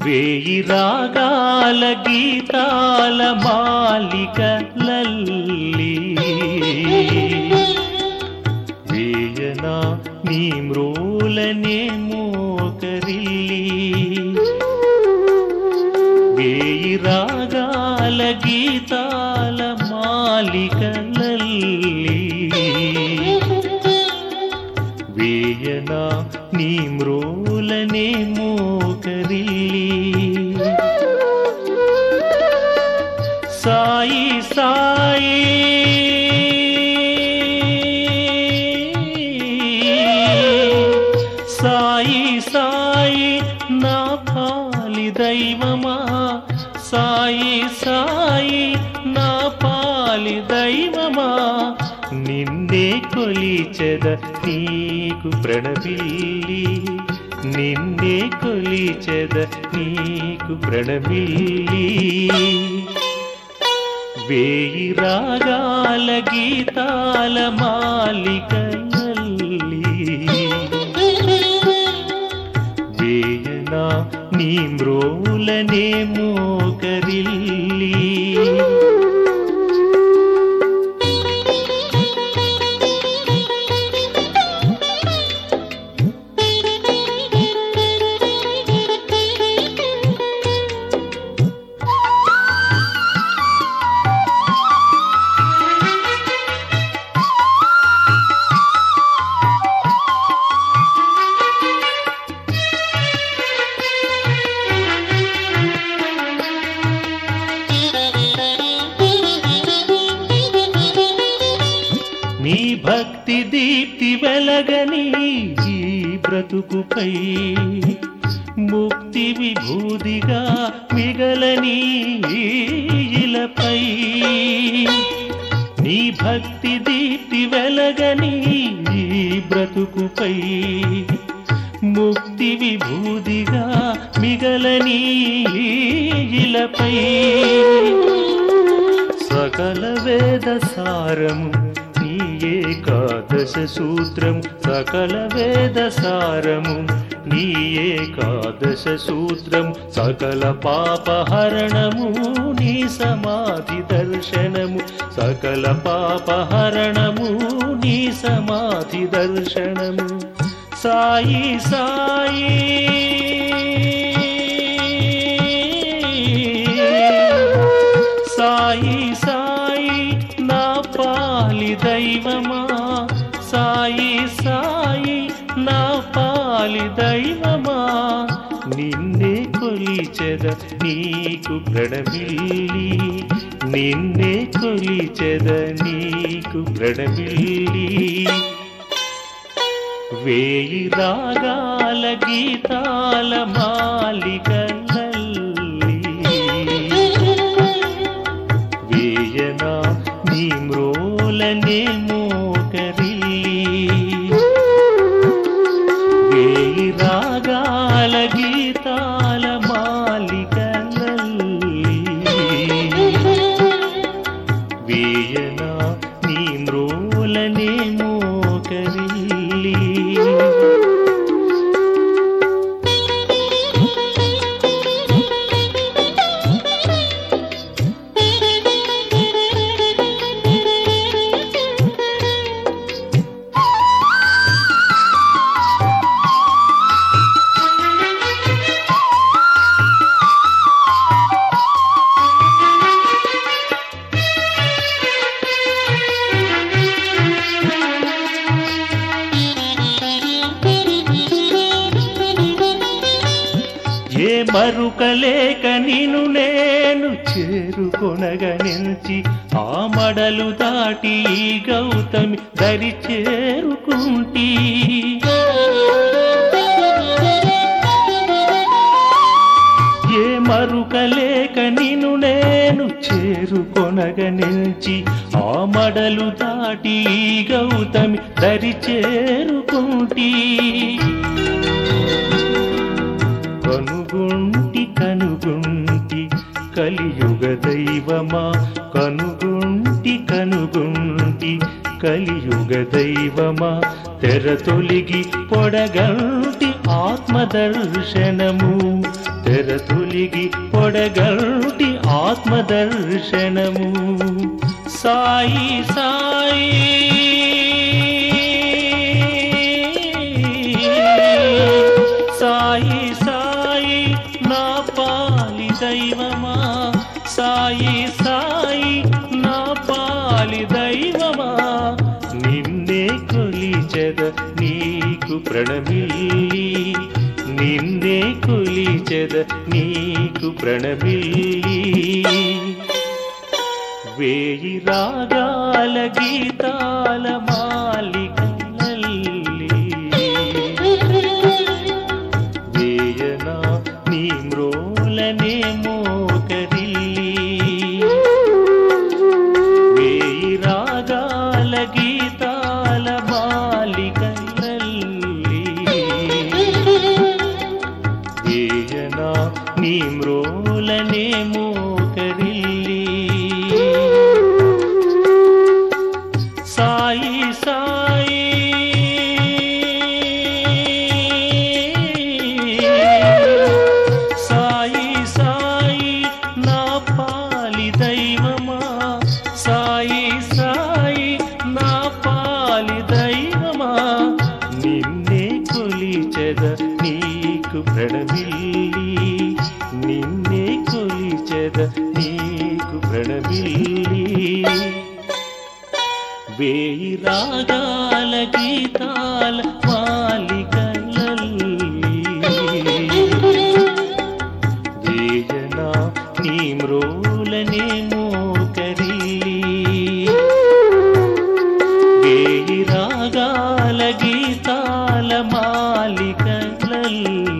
వేయి రాగాల గీతాల మాలిక లల్లి వేయనా నీ మ్రోలనే మోకరిల్లి వేయి రాగాల గీతాల మాలిక లల్లి వేయనా నీ మ్రోలనే మోకరిల్లి సాయి సాయి సాయి సాయి నా పాలి దైవమా సాయి సాయి నా పాలి దైవమా నిన్నే కొలిచెద నీకు ప్రణమిల్లి నిన్నే కొలిచెద నీకు ప్రణమిల్లి వేయి రాగాల గీతాల మాలిక లల్లి వేయనా నీ మ్రోలనే మోకరిల్లి నీ భక్తి దీప్తి వెలగని ఈ బ్రతుకుపై ముక్తి విభూదిగా మిగలని ఈ ఇలపై నీ భక్తి దీప్తి వెలగని ఈ బ్రతుకుపై ముక్తి విభూదిగా మిగలని ఈ ఇలపై సకల వేద సారము నీ ఏకాదశ సూత్రం సకల వేద సారము నీ ఏకాదశ సూత్రం సకల పాపహరణము నీ సమాధి దర్శనము సకల పాపహరణము నీ సమాధి దర్శనము సాయి సాయి సాయి సాయి నా పాలి దైవమా సాయి సాయి నా పాలి దైవమా నిన్నే కొలిచెద నీకు ప్రణమిల్లి నిన్నే కొలిచెద నీకు ప్రణమిల్లి వేయి రాగాల గీతాల మాలిక లల్లి వేయనా నీ మ్రోలనే మోకరిల్లి వేయి రాగాల గీతాల మాలిక లల్లి వేయనా నీ మ్రోలనే మోకరిల్లి ఏ మరుకలేక నిను నేను చేరుకొనగనించి ఆ మడలు దాటి ఈ గౌతమి దరి చేరుకుంటీ ఏ మరుకలేక నిను నేను చేరుకొనగనించి ఆ మడలు దాటి ఈ గౌతమి దరి చేరుకుంటీ కనుగుంటి కనుగుంటి కలియుగ దైవమా కనుగుంటి కనుగుంటి కలియుగ దైవమా తెర తొలిగి పొడగంటి ఆత్మదర్శనము తెరతులిగి పొడగంటి ఆత్మదర్శనము సాయి సాయి సాయి సాయి నా పాలి దైవమా సాయి సాయి నా పాలి దైవమా నిన్నే కొలిచెద నీకు ప్రణమిల్లి నిన్నే కొలిచెద నీకు ప్రణమిల్లి వేయి రాగాల గీతాల మాలికలల్లి వేయనా నీ మ్రోలనే మోకరిల్లి వేయి రాగాల గీతాల మాలికలల్లి వేయనా నీ మ్రోలనే మోకరిల్లి సాయి సాయి సాయి సాయి నా పాలి దైవమా సాయి సాయి నా పాలి దైవమా నిన్నే కొలిచెద నీకు ప్రణమిల్లి నిన్నే కొలిచెద నీకు ప్రణమిల్లి వేయి రాగాల గీతాల మాలికలల్లి వేయనా నీ మ్రోలనే మోకరిల్లి వేయి రాగాల గీతాల మాలికలల్లి